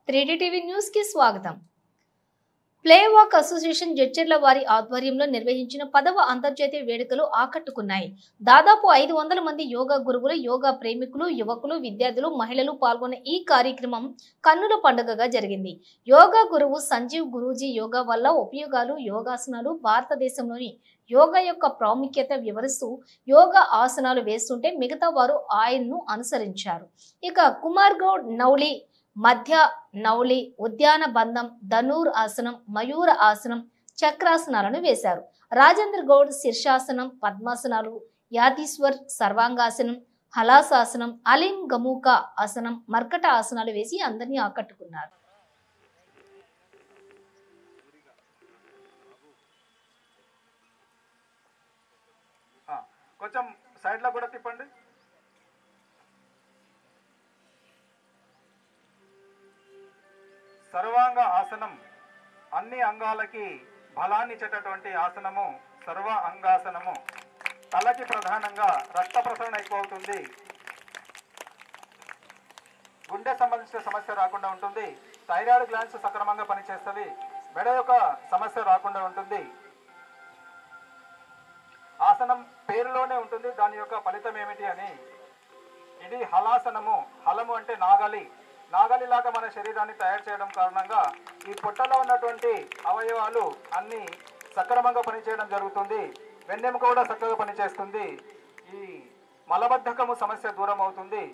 three D TV news కి స్వాగతం play walk association Jadcherla వారి ఆధ్వర్యంలో నిర్వహించిన పదవ అంతర్జాతీయ వేడుకలు ఆకట్టుకున్నాయి దాదాపు ఐదు వందల మంది యోగా గురువులు యోగా ప్రేమికులు యువకులు విద్యార్థులు మహిళలు పాల్గొన్న ఈ కార్యక్రమం కన్నుల పండుగగా జరిగింది యోగా గురువు సంజీవ్ గురూజీ యోగా వల్ల ఉపయోగాలు యోగాసనాలు భారతదేశంలోని యోగా యొక్క ప్రాముఖ్యత వివరిస్తూ యోగా ఆసనాలు వేస్తుంటే మిగతా వారు ఆయన్ను అనుసరించారు ఇక కుమార్ గౌడ్ నౌలి మధ్య నౌలి ఉద్యాన బంధం ధనూర్ ఆసనం మయూర ఆసనం చక్రాసనాలను వేశారు రాజేంద్ర గౌడ్ శీర్షాసనం పద్మాసనాలు యాదీశ్వర్ సర్వాంగాసనం హలాసాసనం అలీం గమూక ఆసనం మర్కట ఆసనాలు వేసి అందరినీ ఆకట్టుకున్నారు ఆ, కొంచెం సైడ్లో కూడా తిప్పండి సర్వాంగ ఆసనం అన్ని అంగాలకి బలాన్ని ఇచ్చేటటువంటి ఆసనము సర్వ అంగాసనము తలకి ప్రధానంగా రక్త ప్రసరణ ఎక్కువ అవుతుంది గుండె సంబంధించిన సమస్య రాకుండా ఉంటుంది థైరాయిడ్ గ్లాండ్స్ సక్రమంగా పనిచేస్తుంది మెడ యొక్క సమస్య రాకుండా ఉంటుంది ఆసనం పేరులోనే ఉంటుంది దాని యొక్క ఫలితం ఏమిటి అని ఇది హలాసనము హలము అంటే నాగలి నాగలి లాగా మన శరీరాన్ని తయారు చేయడం కారణంగా ఈ పొట్టలో ఉన్నటువంటి అవయవాలు అన్ని సక్రమంగా పనిచేయడం జరుగుతుంది వెన్నెముక కూడా చక్కగా పనిచేస్తుంది ఈ మలబద్ధకము సమస్య దూరం అవుతుంది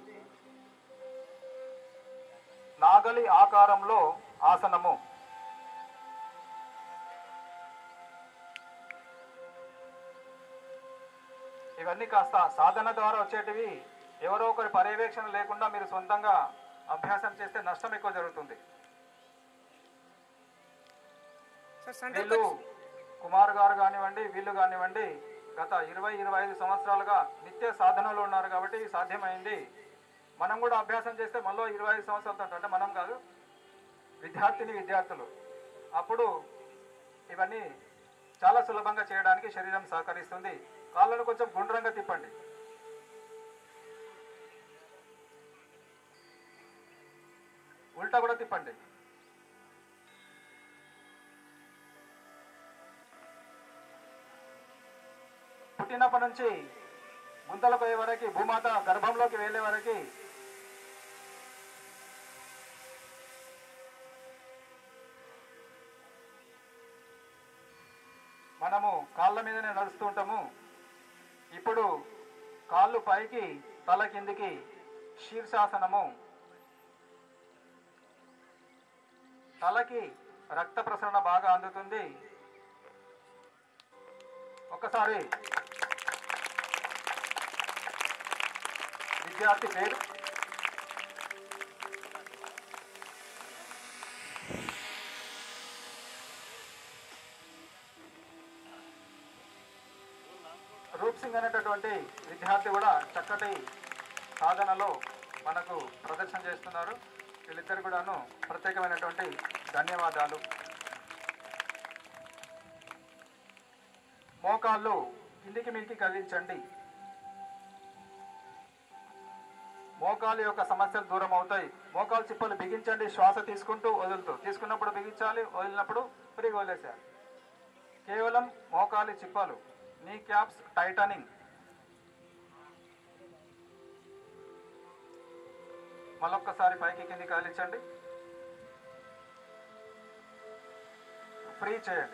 నాగలి ఆకారంలో ఆసనము ఇవన్నీ కాస్త సాధన ద్వారా వచ్చేటివి ఎవరో ఒకరి పర్యవేక్షణ లేకుండా మీరు సొంతంగా అభ్యాసం చేస్తే నష్టం ఎక్కువ జరుగుతుంది వీళ్ళు కుమార్ గారు కానివ్వండి వీళ్ళు కానివ్వండి గత ఇరవై ఇరవై ఐదు సంవత్సరాలుగా నిత్య సాధనలో ఉన్నారు కాబట్టి ఇది సాధ్యమైంది మనం కూడా అభ్యాసం చేస్తే మళ్ళీ ఇరవై ఐదు సంవత్సరాలతో అంటే మనం కాదు విద్యార్థిని విద్యార్థులు అప్పుడు ఇవన్నీ చాలా సులభంగా చేయడానికి శరీరం సహకరిస్తుంది కాళ్ళను కొంచెం గుండ్రంగా తిప్పండి ఉల్టా కూడా తిప్పండి పుట్టినప్పటి నుంచి గుంతలకు పోయే వరకు భూమాత గర్భంలోకి వెళ్ళే వరకు మనము కాళ్ళ మీదనే నడుస్తూ ఉంటాము ఇప్పుడు కాళ్ళు పైకి తల కిందికి శీర్షాసనము తలకి రక్త ప్రసరణ బాగా అందుతుంది ఒక్కసారి విద్యార్థి పేరు రూప్ సింగ్ అనేటటువంటి విద్యార్థి కూడా చక్కటి సాధనలో మనకు ప్రదర్శన చేస్తున్నారు వీళ్ళిద్దరు కూడాను ప్రత్యేకమైనటువంటి ధన్యవాదాలు మోకాళ్ళు కిందికి మీదికి కదిలించండి మోకాలు యొక్క సమస్యలు దూరం అవుతాయి మోకాలు చిప్పలు బిగించండి శ్వాస తీసుకుంటూ వదులుతూ తీసుకున్నప్పుడు బిగించాలి వదిలినప్పుడు ఫ్రీగా వదిలేసారు కేవలం మోకాలి చిప్పలు నీ క్యాప్స్ టైటనింగ్ మళ్ళొక్కసారి పైకి కింది కదిలించండి ఫ్రీ చేయండి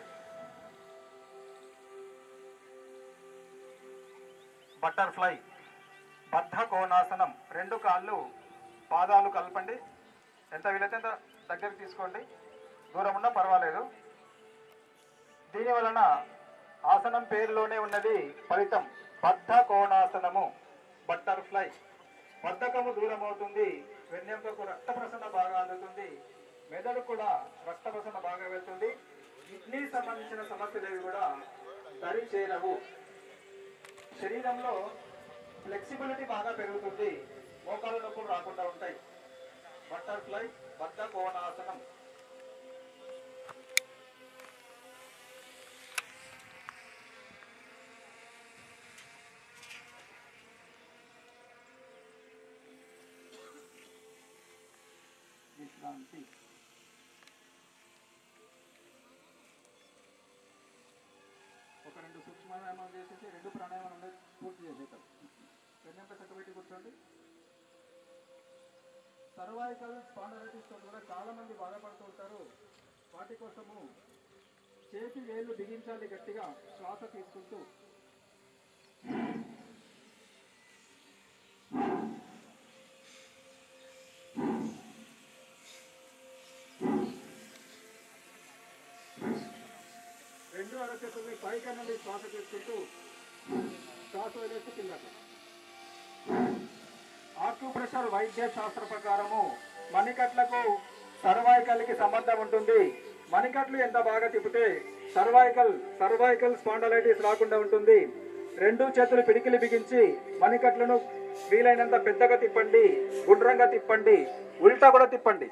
బటర్ఫ్లై బద్ధ కోణాసనం రెండు కాళ్ళు పాదాలు కలపండి ఎంత వీలైతే అంత దగ్గరికి తీసుకోండి దూరం ఉన్నా పర్వాలేదు దీని వలన ఆసనం పేరులోనే ఉన్నది ఫలితం బద్ధ కోణాసనము బటర్ఫ్లై బద్ధకము దూరం అవుతుంది వెన్నెముకకు రక్త ప్రసరణ బాగా అందుతుంది మెదడు కూడా రక్త ప్రసరణ బాగా వెళ్తుంది కిడ్నీ సంబంధించిన సమస్యలు ఏవి కూడా దరి చేరవు శరీరంలో ఫ్లెక్సిబిలిటీ బాగా పెరుగుతుంది మోకాళ్ళ నొప్పులు రాకుండా ఉంటాయి బటర్ఫ్లై బద్ధ కోణాసనం విశ్రాంతి సూక్ష్మ వ్యాయామం చేసేసి రెండు ప్రాణాయామాలు అనేది పూర్తి చేసేద్దాం వెన్నెంక చక్కబెట్టి కూర్చోండి సర్వైకల్ స్పాండలైటిస్ తో కూడా చాలా మంది బాధపడుతూ ఉంటారు వాటి కోసము చేతి వేళ్ళు బిగించాలి గట్టిగా శ్వాస తీసుకుంటూ రెండు అరచేతుల్ని పైకి నుండి శ్వాస తీసుకుంటూ శ్వాస వదిలేసి కిందకు ఆక్యుప్రెషర్ వైద్య శాస్త్ర ప్రకారము మణికట్లకు సర్వైకల్కి సంబంధం ఉంటుంది మణికట్లు ఎంత బాగా తిప్పితే సర్వైకల్ సర్వైకల్ స్పాండలైటిస్ రాకుండా ఉంటుంది రెండు చేతులు పిడికిలి బిగించి మణికట్లను వీలైనంత పెద్దగా తిప్పండి గుండ్రంగా తిప్పండి ఉల్టా కూడా తిప్పండి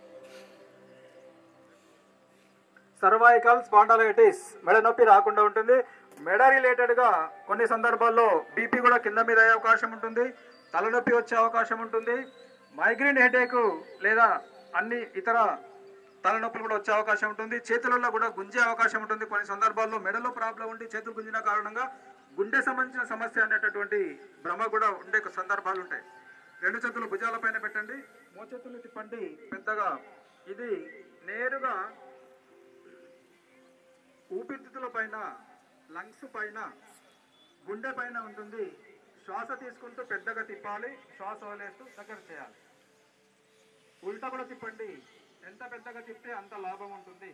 సర్వైకల్ స్పాండలైటిస్ మెడ నొప్పి రాకుండా ఉంటుంది మెడ రిలేటెడ్ గా కొన్ని సందర్భాల్లో బీపీ కూడా కింద మీద అయ్యే అవకాశం ఉంటుంది తలనొప్పి వచ్చే అవకాశం ఉంటుంది మైగ్రేన్ హెడేక్ లేదా అన్ని ఇతర తలనొప్పులు కూడా వచ్చే అవకాశం ఉంటుంది చేతులలో కూడా గుంజే అవకాశం ఉంటుంది కొన్ని సందర్భాల్లో మెడలో ప్రాబ్లం ఉండి చేతులు గుంజిన కారణంగా గుండె సంబంధించిన సమస్య అనేటటువంటి భ్రమ కూడా ఉండే సందర్భాలు ఉంటాయి రెండు చేతులు భుజాల పైన పెట్టండి మోచేతులు తిప్పండి పెద్దగా ఇది నేరుగా ఊపిరితిత్తుల పైన లంగ్స్ పైన గుండె పైన ఉంటుంది శ్వాస తీసుకుంటూ పెద్దగా తిప్పాలి శ్వాస వదిలేస్తూ దగ్గర చేయాలి ఉల్టా కూడా తిప్పండి ఎంత పెద్దగా తిప్పితే అంత లాభం ఉంటుంది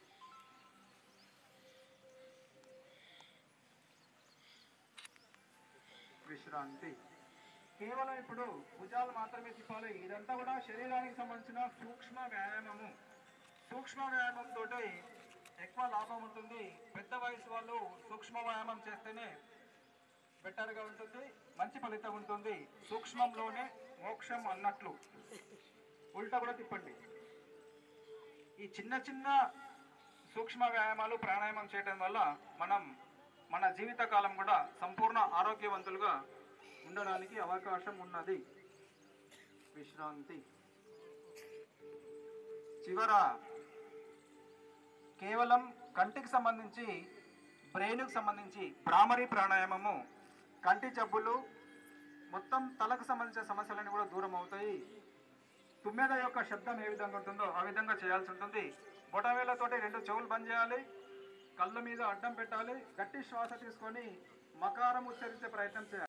విశ్రాంతి కేవలం ఇప్పుడు భుజాలు మాత్రమే తిప్పాలి ఇదంతా కూడా శరీరానికి సంబంధించిన సూక్ష్మ వ్యాయామము సూక్ష్మ వ్యాయామం తోటి ఎక్కువ లాభం ఉంటుంది పెద్ద వయసు వాళ్ళు సూక్ష్మ వ్యాయామం చేస్తేనే బెటర్గా ఉంటుంది మంచి ఫలితం ఉంటుంది సూక్ష్మంలోనే మోక్షం అన్నట్లు ఉల్టా కూడా తిప్పండి ఈ చిన్న చిన్న సూక్ష్మ వ్యాయామాలు ప్రాణాయామం చేయడం వల్ల మనం మన జీవితకాలం కూడా సంపూర్ణ ఆరోగ్యవంతులుగా ఉండడానికి అవకాశం ఉన్నది విశ్రాంతి చివర కేవలం కంటికి సంబంధించి బ్రెయిన్కి సంబంధించి భ్రామరీ ప్రాణాయామము కంటి జబ్బులు మొత్తం తలకు సంబంధించిన సమస్యలన్నీ కూడా దూరం అవుతాయి తుమ్మెద యొక్క శబ్దం ఏ విధంగా ఉంటుందో ఆ విధంగా చేయాల్సి ఉంటుంది బొటవేలతోటి రెండు చెవులు బంద్ చేయాలి కళ్ళ మీద అడ్డం పెట్టాలి గట్టి శ్వాస తీసుకొని మకారం ఉచ్చరించే ప్రయత్నం చేయాలి